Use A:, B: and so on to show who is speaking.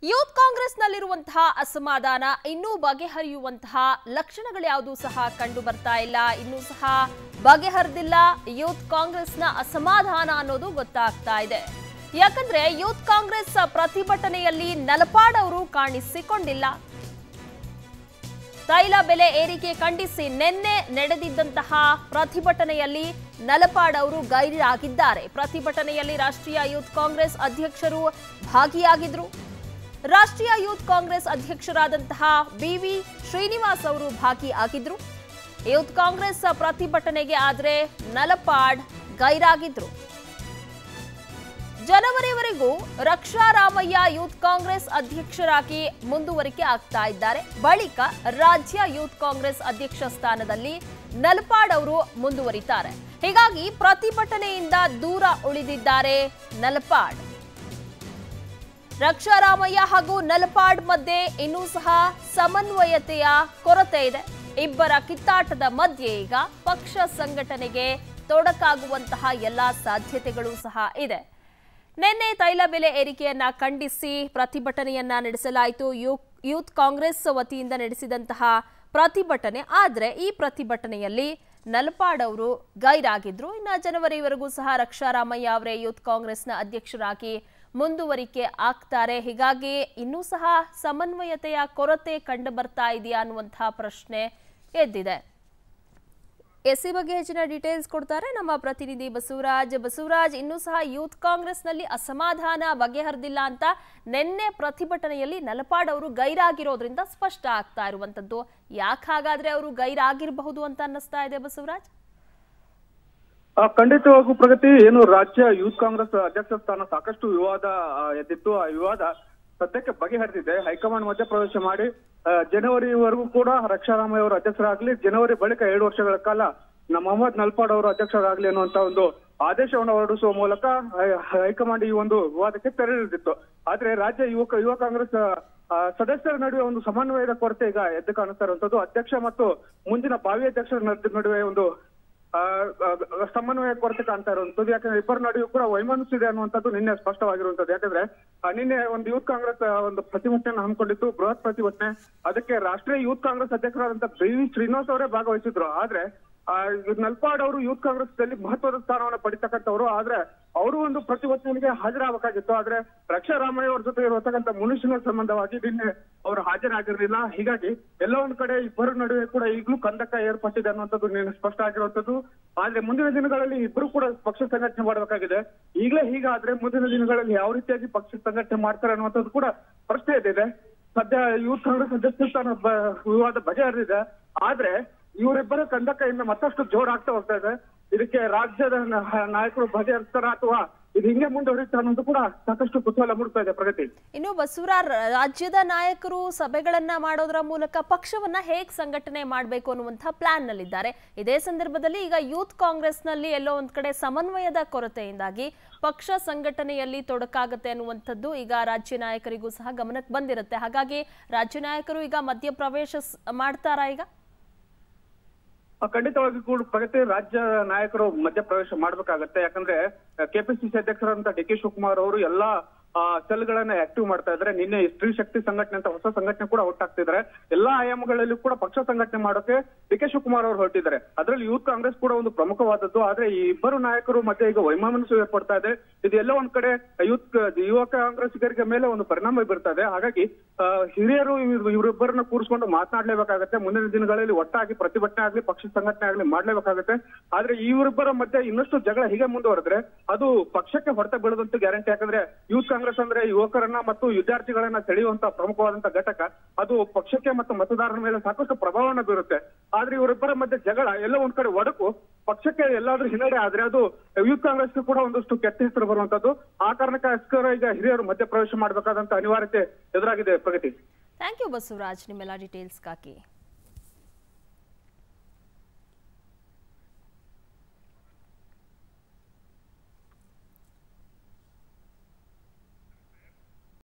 A: youth ಕಾಂಗ್ರೆಸ್ನಲ್ಲಿರುವಂತಹ ಅಸಮಾಧಾನ ಇನ್ನೂ ಬಗೆಹರಿಯುವಂತಹ ಲಕ್ಷಣಗಳ್ಯಾವುದೂ ಸಹ ಕಂಡು ಬರ್ತಾ ಇಲ್ಲ ಇನ್ನೂ ಸಹ ಬಗೆಹರಿದಿಲ್ಲ ಯೂತ್ ಕಾಂಗ್ರೆಸ್ನ ಅಸಮಾಧಾನ ಅನ್ನೋದು ಗೊತ್ತಾಗ್ತಾ ಇದೆ ಯಾಕಂದ್ರೆ ಯೂತ್ ಕಾಂಗ್ರೆಸ್ ಪ್ರತಿಭಟನೆಯಲ್ಲಿ ನಲಪಾಡ್ ಅವರು ಕಾಣಿಸಿಕೊಂಡಿಲ್ಲ ತೈಲ ಬೆಲೆ ಏರಿಕೆ ಖಂಡಿಸಿ ನಿನ್ನೆ ನಡೆದಿದ್ದಂತಹ ಪ್ರತಿಭಟನೆಯಲ್ಲಿ ನಲಪಾಡ್ ಅವರು ಗೈರಾಗಿದ್ದಾರೆ ಪ್ರತಿಭಟನೆಯಲ್ಲಿ ರಾಷ್ಟ್ರೀಯ ಯೂತ್ ಕಾಂಗ್ರೆಸ್ ಅಧ್ಯಕ್ಷರು ಭಾಗಿಯಾಗಿದ್ರು ರಾಷ್ಟ್ರೀಯ ಯೂತ್ ಕಾಂಗ್ರೆಸ್ ಅಧ್ಯಕ್ಷರಾದಂತಹ ಬಿವಿ ಶ್ರೀನಿವಾಸ್ ಅವರು ಭಾಗಿಯಾಗಿದ್ರು ಯೂತ್ ಕಾಂಗ್ರೆಸ್ ಪ್ರತಿಭಟನೆಗೆ ಆದ್ರೆ ನಲಪಾಡ್ ಗೈರಾಗಿದ್ರು ಜನವರಿವರೆಗೂ ರಕ್ಷಾ ರಾಮಯ್ಯ ಯೂತ್ ಕಾಂಗ್ರೆಸ್ ಅಧ್ಯಕ್ಷರಾಗಿ ಮುಂದುವರಿಕೆ ಆಗ್ತಾ ಇದ್ದಾರೆ ಬಳಿಕ ರಾಜ್ಯ ಯೂತ್ ಕಾಂಗ್ರೆಸ್ ಅಧ್ಯಕ್ಷ ಸ್ಥಾನದಲ್ಲಿ ನಲ್ಪಾಡ್ ಅವರು ಮುಂದುವರಿತಾರೆ ಹೀಗಾಗಿ ಪ್ರತಿಭಟನೆಯಿಂದ ದೂರ ಉಳಿದಿದ್ದಾರೆ ನಲ್ಪಾಡ್ ರಕ್ಷಾರಾಮಯ್ಯ ಹಾಗೂ ನಲಪಾಡ್ ಮಧ್ಯೆ ಇನ್ನೂ ಸಹ ಸಮನ್ವಯತೆಯ ಕೊರತೆ ಇದೆ ಇಬ್ಬರ ಕಿತ್ತಾಟದ ಮಧ್ಯೆ ಈಗ ಪಕ್ಷ ಸಂಘಟನೆಗೆ ತೊಡಕಾಗುವಂತಹ ಎಲ್ಲಾ ಸಾಧ್ಯತೆಗಳು ಸಹ ಇದೆ ನಿನ್ನೆ ತೈಲ ಬೆಲೆ ಏರಿಕೆಯನ್ನ ಖಂಡಿಸಿ ಪ್ರತಿಭಟನೆಯನ್ನ ನಡೆಸಲಾಯಿತು ಯೂ- ಯೂತ್ ಕಾಂಗ್ರೆಸ್ ವತಿಯಿಂದ ನಡೆಸಿದಂತಹ ಪ್ರತಿಭಟನೆ ಆದರೆ ಈ ಪ್ರತಿಭಟನೆಯಲ್ಲಿ ನಲ್ಪಾಡ್ ಅವರು ಗೈರಾಗಿದ್ರು ಇನ್ನು ಜನವರಿವರೆಗೂ ಸಹ ರಕ್ಷಾರಾಮಯ್ಯ ಅವರೇ ಯೂತ್ ಕಾಂಗ್ರೆಸ್ನ ಅಧ್ಯಕ್ಷರಾಗಿ ಮುಂದುವರಿಕೆ ಆಗ್ತಾರೆ ಹೀಗಾಗಿ ಇನ್ನೂ ಸಹ ಸಮನ್ವಯತೆಯ ಕೊರತೆ ಕಂಡು ಬರ್ತಾ ಇದೆಯಾ ಅನ್ನುವಂತಹ ಪ್ರಶ್ನೆ ಎದ್ದಿದೆ ಎಸ್ ಈ ಬಗ್ಗೆ ಹೆಚ್ಚಿನ ಡೀಟೇಲ್ಸ್ ಕೊಡ್ತಾರೆ ನಮ್ಮ ಪ್ರತಿನಿಧಿ ಬಸವರಾಜ್ ಬಸವರಾಜ್ ಇನ್ನೂ ಸಹ ಯೂತ್ ಕಾಂಗ್ರೆಸ್ನಲ್ಲಿ ಅಸಮಾಧಾನ ಬಗೆಹರಿದಿಲ್ಲ ಅಂತ ನಿನ್ನೆ ಪ್ರತಿಭಟನೆಯಲ್ಲಿ ನಲಪಾಡ್ ಅವರು ಗೈರಾಗಿರೋದ್ರಿಂದ ಸ್ಪಷ್ಟ ಆಗ್ತಾ ಇರುವಂತದ್ದು ಯಾಕೆ ಹಾಗಾದ್ರೆ ಅವರು ಗೈರಾಗಿರಬಹುದು ಅಂತ ಅನ್ನಿಸ್ತಾ ಇದೆ ಬಸವರಾಜ್
B: ಆ, ಖಂಡಿತವಾಗೂ ಪ್ರಗತಿ ಏನು ರಾಜ್ಯ ಯೂತ್ ಕಾಂಗ್ರೆಸ್ ಅಧ್ಯಕ್ಷ ಸ್ಥಾನ ಸಾಕಷ್ಟು ವಿವಾದ ಆ, ಎದ್ದಿತ್ತು ಆ ವಿವಾದ ಸದ್ಯಕ್ಕೆ ಬಗೆಹರಿದಿದೆ ಹೈಕಮಾಂಡ್ ಮಧ್ಯಪ್ರವೇಶ ಮಾಡಿ ಆ, ಜನವರಿವರೆಗೂ ಕೂಡ ರಕ್ಷಾರಾಮಯ್ಯ ಅವರು ಅಧ್ಯಕ್ಷರಾಗ್ಲಿ ಜನವರಿ ಬಳಿಕ ಎರಡು ವರ್ಷಗಳ ಕಾಲ ನಮ್ಮ ಮೊಹಮ್ಮದ್ ನಲ್ಪಾಡ್ ಅವರು ಅಧ್ಯಕ್ಷರಾಗ್ಲಿ ಅನ್ನುವಂತ ಒಂದು ಆದೇಶವನ್ನು ಹೊರಡಿಸುವ ಮೂಲಕ ಹೈ- ಹೈಕಮಾಂಡ್ ಈ ಒಂದು ವಿವಾದಕ್ಕೆ ತೆರೆ ಹಿಡಿದಿತ್ತು ಆದ್ರೆ ರಾಜ್ಯ ಯುವಕ ಯುವ ಕಾಂಗ್ರೆಸ್ ಆ, ಸದಸ್ಯರ ನಡುವೆ ಒಂದು ಸಮನ್ವಯದ ಕೊರತೆ ಈಗ ಎದ್ದು ಕಾಣಿಸ್ತಾ ಇರುವಂತದ್ದು ಅಧ್ಯಕ್ಷ ಮತ್ತು ಮುಂದಿನ ಭಾವಿ ಅಧ್ಯಕ್ಷರ ನಡ್- ನಡುವೆ ಒಂದು ಆ, ಆ, ಸಮನ್ವಯ ಕೊರತೆ ಕಾಣ್ತಾ ಇರುವಂತದ್ದು ಯಾಕಂದ್ರೆ ಇಬ್ಬರ ನಡುವೆ ಕೂಡ ವೈಮನಸ್ಸು ಇದೆ ಅನ್ನುವಂಥದ್ದು ನಿನ್ನೆ ಸ್ಪಷ್ಟವಾಗಿರುವಂತದ್ದು ಯಾಕಂದ್ರೆ ಆ, ನಿನ್ನೆ ಒಂದು ಯೂತ್ ಕಾಂಗ್ರೆಸ್ ಆ, ಒಂದು ಪ್ರತಿಭಟನೆಯನ್ನು ಹಮ್ಮಿಕೊಂಡಿತ್ತು ಬೃಹತ್ ಪ್ರತಿಭಟನೆ ಅದಕ್ಕೆ ರಾಷ್ಟ್ರೀಯ ಯೂತ್ ಕಾಂಗ್ರೆಸ್ ಅಧ್ಯಕ್ಷರಾದಂತ ಬಿ ವಿ ಶ್ರೀನಿವಾಸ್ ಅವರೇ ಭಾಗವಹಿಸಿದ್ರು ಆದ್ರೆ ಆ, ನಲ್ಪಾಡ್ ಅವರು ಯೂತ್ ಕಾಂಗ್ರೆಸ್ ಮಹತ್ವದ ಸ್ಥಾನವನ್ನು ಪಡಿತಕ್ಕಂಥವ್ರು ಆದ್ರೆ ಅವರು ಒಂದು ಪ್ರತಿಭಟನೆಗೆ ಹಾಜರಾಗಬೇಕಾಗಿತ್ತು ಆದ್ರೆ ರಕ್ಷಾರಾಮಯ್ಯ ಅವ್ರ ಜೊತೆ ಇರತಕ್ಕಂಥ ಮನುಷ್ಯನ ಸಂಬಂಧವಾಗಿ ನಿನ್ನೆ ಅವರು ಹಾಜರಾಗಿರ್ಲಿಲ್ಲ ಹೀಗಾಗಿ ಎಲ್ಲ ಒಂದ್ ಕಡೆ ಇಬ್ಬರ ನಡುವೆ ಕೂಡ ಈಗಲೂ ಕಂದಕ ಏರ್ಪಟ್ಟಿದೆ ಅನ್ನುವಂಥದ್ದು ನಿನ್ನೆ ಸ್ಪಷ್ಟ ಆಗಿರುವಂತದ್ದು ಆದ್ರೆ ಮುಂದಿನ ದಿನಗಳಲ್ಲಿ ಇಬ್ಬರು ಕೂಡ ಪಕ್ಷ ಸಂಘಟನೆ ಮಾಡಬೇಕಾಗಿದೆ ಈಗಲೇ ಹೀಗಾದ್ರೆ ಮುಂದಿನ ದಿನಗಳಲ್ಲಿ ಯಾವ ರೀತಿಯಾಗಿ ಪಕ್ಷ ಸಂಘಟನೆ ಮಾಡ್ತಾರೆ ಅನ್ನುವಂಥದ್ದು ಕೂಡ ಪ್ರಶ್ನೆ ಇದೆ ಸದ್ಯ ಯೂತ್ ಕಾಂಗ್ರೆಸ್ ಅಧ್ಯಕ್ಷ ಸ್ಥಾನ ಬ- ವಿವಾದ ಬಗೆಹರಿದಿದೆ ಆದ್ರೆ ಇವರಿಬ್ಬರ ಕಂದಕ ಇನ್ನು ಮತ್ತಷ್ಟು ಜೋರಾಗ್ತಾ ಹೋಗ್ತಾ ಇದೆ ಇದಕ್ಕೆ ರಾಜ್ಯದ ನ- ನಾಯಕರು ಬಗೆಹರಿಸ್ತಾರ ಅಥವಾ ಇದು ಹಿಂಗೆ ಮುಂದುವರಿತಾ ಅನ್ನೋದು ಕೂಡ ಸಾಕಷ್ಟು ಕುತೂಹಲ ಮೂಡ್ತಾ ಇದೆ ಪ್ರಗತಿ
A: ಇನ್ನು ಬಸವರ ರಾಜ್ಯದ ನಾಯಕರು ಸಭೆಗಳನ್ನ ಮಾಡೋದರ ಮೂಲಕ ಪಕ್ಷವನ್ನ ಹೇಗ್ ಸಂಘಟನೆ ಮಾಡಬೇಕು ಅನ್ನುವಂತಹ ಪ್ಲಾನ್ ನಲ್ಲಿದ್ದಾರೆ ಇದೇ ಸಂದರ್ಭದಲ್ಲಿ ಈಗ ಯೂತ್ ಕಾಂಗ್ರೆಸ್ನಲ್ಲಿ ಎಲ್ಲೋ ಒಂದ್ ಕಡೆ ಸಮನ್ವಯದ ಕೊರತೆಯಿಂದಾಗಿ ಪಕ್ಷ ಸಂಘಟನೆಯಲ್ಲಿ ತೊಡಕಾಗತ್ತೆ ಅನ್ನುವಂಥದ್ದು ಈಗ ರಾಜ್ಯ ನಾಯಕರಿಗೂ ಸಹ ಗಮನಕ್ಕೆ ಬಂದಿರುತ್ತೆ ಹಾಗಾಗಿ ರಾಜ್ಯ ನಾಯಕರು ಈಗ ಮಧ್ಯಪ್ರವೇಶ ಸ್- ಮಾಡ್ತಾರಾ ಈಗ
B: ಆ, ಖಂಡಿತವಾಗಿ ಕೂಡ ಪ್ರಗತಿ ರಾಜ್ಯ ನಾಯಕರು ಮಧ್ಯಪ್ರವೇಶ ಮಾಡ್ಬೇಕಾಗತ್ತೆ ಯಾಕಂದ್ರೆ ಕೆಪಿಸಿಸಿ ಅಧ್ಯಕ್ಷರಾದಂತ ಡಿ ಕೆ ಶಿವಕುಮಾರ್ ಅವರು ಎಲ್ಲಾ ಆ, ಸೆಲ್ಗಳನ್ನ ಆಕ್ಟಿವ್ ಮಾಡ್ತಾ ಇದ್ದಾರೆ ನಿನ್ನೆ ಸ್ತ್ರೀ ಶಕ್ತಿ ಸಂಘಟನೆ ಅಂತ ಹೊಸ ಸಂಘಟನೆ ಕೂಡ ಹುಟ್ಟಾಗ್ತಿದ್ದಾರೆ ಎಲ್ಲಾ ಆಯಾಮಗಳಲ್ಲಿ ಕೂಡ ಪಕ್ಷ ಸಂಘಟನೆ ಮಾಡೋಕೆ ಡಿ ಕೆ ಶಿವಕುಮಾರ್ ಅವರು ಹೊರಟಿದ್ದಾರೆ ಅದರಲ್ಲಿ ಯೂತ್ ಕಾಂಗ್ರೆಸ್ ಕೂಡ ಒಂದು ಪ್ರಮುಖವಾದದ್ದು ಆದ್ರೆ ಈ ಇಬ್ಬರು ನಾಯಕರು ಮಧ್ಯೆ ಈಗ ವೈಮನಸ್ಸು ಏರ್ಪಡ್ತಾ ಇದೆ ಇದು ಎಲ್ಲ ಒಂದ್ ಕಡೆ ಯೂತ್ ಯುವ ಕಾಂಗ್ರೆಸ್ಸಿಗರಿಗೆ ಮೇಲೆ ಒಂದು ಪರಿಣಾಮ ಬೀರ್ತಾ ಇದೆ ಹಾಗಾಗಿ ಆ, ಹಿರಿಯರು ಇವ್ರು- ಇವರಿಬ್ಬರನ್ನ ಕೂರಿಸ್ಕೊಂಡು ಮಾತನಾಡ್ಲೇಬೇಕಾಗತ್ತೆ ಮುಂದಿನ ದಿನಗಳಲ್ಲಿ ಒಟ್ಟಾಗಿ ಪ್ರತಿಭಟನೆ ಆಗ್ಲಿ ಪಕ್ಷ ಸಂಘಟನೆ ಆಗ್ಲಿ ಮಾಡ್ಲೇಬೇಕಾಗತ್ತೆ ಆದ್ರೆ ಇವರಿಬ್ಬರ ಮಧ್ಯೆ ಇನ್ನಷ್ಟು ಜಗಳ ಹೀಗೆ ಮುಂದುವರೆದ್ರೆ ಅದು ಪಕ್ಷಕ್ಕೆ ಹೊರತ ಬೀಳದಂತೂ ಗ್ಯಾರಂಟಿ ಯಾಕಂದ್ರೆ ಯೂತ್ ಕಾಂಗ್ರೆಸ್ ಅಂದ್ರೆ ಯುವಕರನ್ನ ಮತ್ತು ವಿದ್ಯಾರ್ಥಿಗಳನ್ನ ಸೆಳೆಯುವಂತ ಪ್ರಮುಖವಾದಂತ ಘಟಕ ಅದು ಪಕ್ಷಕ್ಕೆ ಮತ್ತು ಮತದಾರರ ಮೇಲೆ ಸಾಕಷ್ಟು ಪ್ರಭಾವವನ್ನು ಬೀರುತ್ತೆ ಆದ್ರೆ ಇವರಿಬ್ಬರ ಮಧ್ಯೆ ಜಗಳ ಎಲ್ಲ ಒಂದ್ ಕಡೆ ಒಡಕು ಪಕ್ಷಕ್ಕೆ ಎಲ್ಲಾದ್ರೂ ಹಿನ್ನಡೆ ಆದ್ರೆ ಅದು ಯೂತ್ ಕಾಂಗ್ರೆಸ್ ಕೂಡ ಒಂದಷ್ಟು ಕೆಟ್ಟ ಹೆಸರು ಬರುವಂತದ್ದು ಆ ಕಾರಣಕ್ಕೋಸ್ಕರ ಈಗ ಹಿರಿಯರು ಮಧ್ಯಪ್ರವೇಶ ಮಾಡಬೇಕಾದಂತ ಅನಿವಾರ್ಯತೆ ಎದುರಾಗಿದೆ ಪ್ರಗತಿ
A: ಥ್ಯಾಂಕ್ ಯು ಬಸವರಾಜ್ ನಿಮ್ಮೆಲ್ಲ ಡೀಟೇಲ್ಸ್ಗಾಗಿ